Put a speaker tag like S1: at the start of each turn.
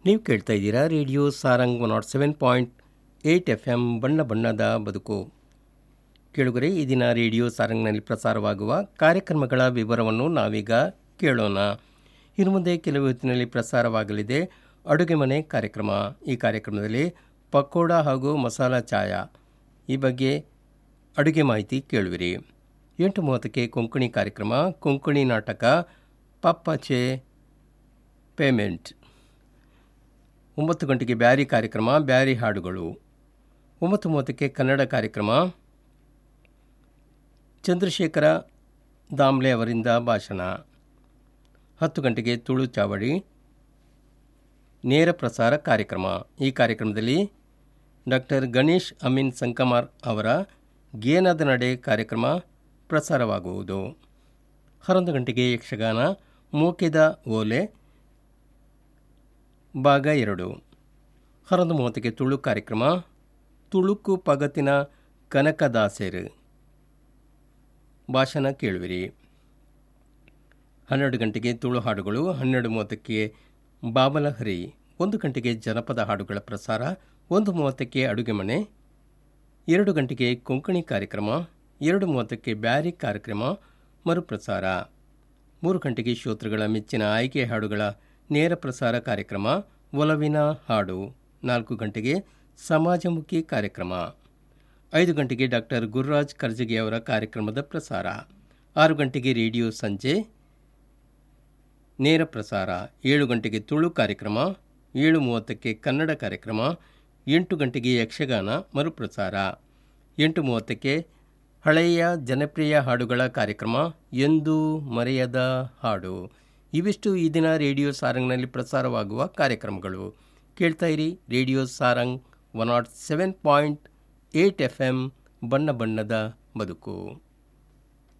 S1: ನೀವು ಕೇಳ್ತಾ ಇದ್ದೀರಾ radio Sarang one nought seven point eight F M ಬಣ್ಣ ಬಣ್ಣದ ಬದುಕು ಕೇಳುಗರೆ ಈ ದಿನ ರೇಡಿಯೋ ಸಾರಂಗ್ನಲ್ಲಿ ಪ್ರಸಾರವಾಗುವ ಕಾರ್ಯಕ್ರಮಗಳ ವಿವರವನ್ನು ನಾವೀಗ ಕೇಳೋಣ ಇನ್ನು ಮುಂದೆ ಕೆಲವು ಹೊತ್ತಿನಲ್ಲಿ ಪ್ರಸಾರವಾಗಲಿದೆ ಅಡುಗೆ ಮನೆ ಕಾರ್ಯಕ್ರಮ ಈ ಕಾರ್ಯಕ್ರಮದಲ್ಲಿ ಪಕೋಡ ಹಾಗೂ ಮಸಾಲ ಚಾಯ ಈ ಬಗ್ಗೆ ಅಡುಗೆ ಮಾಹಿತಿ ಕೇಳುವಿರಿ ಎಂಟು ಮೂವತ್ತಕ್ಕೆ ಕೊಂಕಣಿ ಕಾರ್ಯಕ್ರಮ ಕೊಂಕಣಿ ನಾಟಕ ಪಪ್ಪಚೆ ಪೇಮೆಂಟ್ ಒಂಬತ್ತು ಗಂಟೆಗೆ ಬ್ಯಾರಿ ಕಾರ್ಯಕ್ರಮ ಬ್ಯಾರಿ ಹಾಡುಗಳು ಒಂಬತ್ತು ಮೂವತ್ತಕ್ಕೆ ಕನ್ನಡ ಕಾರ್ಯಕ್ರಮ ಚಂದ್ರಶೇಖರ ದಾಮ್ಲೆ ಅವರಿಂದ ಭಾಷಣ ಹತ್ತು ಗಂಟೆಗೆ ತುಳು ಚಾವಡಿ ನೇರ ಪ್ರಸಾರ ಕಾರ್ಯಕ್ರಮ ಈ ಕಾರ್ಯಕ್ರಮದಲ್ಲಿ ಡಾಕ್ಟರ್ ಗಣೇಶ್ ಅಮೀನ್ ಸಂಕಮಾರ್ ಅವರ ಗೇನದ ನಡೆ ಕಾರ್ಯಕ್ರಮ ಪ್ರಸಾರವಾಗುವುದು ಹನ್ನೊಂದು ಗಂಟೆಗೆ ಯಕ್ಷಗಾನ ಮೋಕೆದ ಓಲೆ ಭಾಗ ಎರಡು ಹನ್ನೊಂದು ಮೂವತ್ತಕ್ಕೆ ತುಳು ಕಾರ್ಯಕ್ರಮ ತುಳುಕು ಪಗತಿನ ಕನಕದಾಸೆರು ಭಾಷಣ ಕೇಳುವಿರಿ ಹನ್ನೆರಡು ಗಂಟೆಗೆ ತುಳು ಹಾಡುಗಳು ಹನ್ನೆರಡು ಮೂವತ್ತಕ್ಕೆ ಬಾಬಲಹರಿ ಒಂದು ಗಂಟೆಗೆ ಜನಪದ ಹಾಡುಗಳ ಪ್ರಸಾರ ಒಂದು ಮೂವತ್ತಕ್ಕೆ ಅಡುಗೆ ಮನೆ ಎರಡು ಗಂಟೆಗೆ ಕೊಂಕಣಿ ಕಾರ್ಯಕ್ರಮ ಎರಡು ಮೂವತ್ತಕ್ಕೆ ಬ್ಯಾರಿ ಕಾರ್ಯಕ್ರಮ ಮರುಪ್ರಸಾರ ಮೂರು ಗಂಟೆಗೆ ಶ್ರೋತೃಗಳ ಮೆಚ್ಚಿನ ಆಯ್ಕೆ ಹಾಡುಗಳ ನೇರ ಪ್ರಸಾರ ಕಾರ್ಯಕ್ರಮ ಒಲವಿನ ಹಾಡು ನಾಲ್ಕು ಗಂಟೆಗೆ ಸಮಾಜಮುಖಿ ಕಾರ್ಯಕ್ರಮ ಐದು ಗಂಟೆಗೆ ಡಾಕ್ಟರ್ ಗುರುರಾಜ್ ಕರ್ಜಗಿ ಅವರ ಕಾರ್ಯಕ್ರಮದ ಪ್ರಸಾರ ಆರು ಗಂಟೆಗೆ ರೇಡಿಯೋ ಸಂಜೆ ನೇರ ಪ್ರಸಾರ ಏಳು ಗಂಟೆಗೆ ತುಳು ಕಾರ್ಯಕ್ರಮ ಏಳು ಮೂವತ್ತಕ್ಕೆ ಕನ್ನಡ ಕಾರ್ಯಕ್ರಮ ಎಂಟು ಗಂಟೆಗೆ ಯಕ್ಷಗಾನ ಮರುಪ್ರಸಾರ ಎಂಟು ಮೂವತ್ತಕ್ಕೆ ಹಳೆಯ ಜನಪ್ರಿಯ ಹಾಡುಗಳ ಕಾರ್ಯಕ್ರಮ ಎಂದೂ ಮರೆಯದ ಹಾಡು ಇವಿಷ್ಟು ಈ ದಿನ ರೇಡಿಯೋ ಸಾರಂಗ್ನಲ್ಲಿ ಪ್ರಸಾರವಾಗುವ ಕಾರ್ಯಕ್ರಮಗಳು ಕೇಳ್ತಾ ಇರಿ radio Sarang one nought seven point eight F M ಬಣ್ಣ ಬಣ್ಣದ ಬದುಕು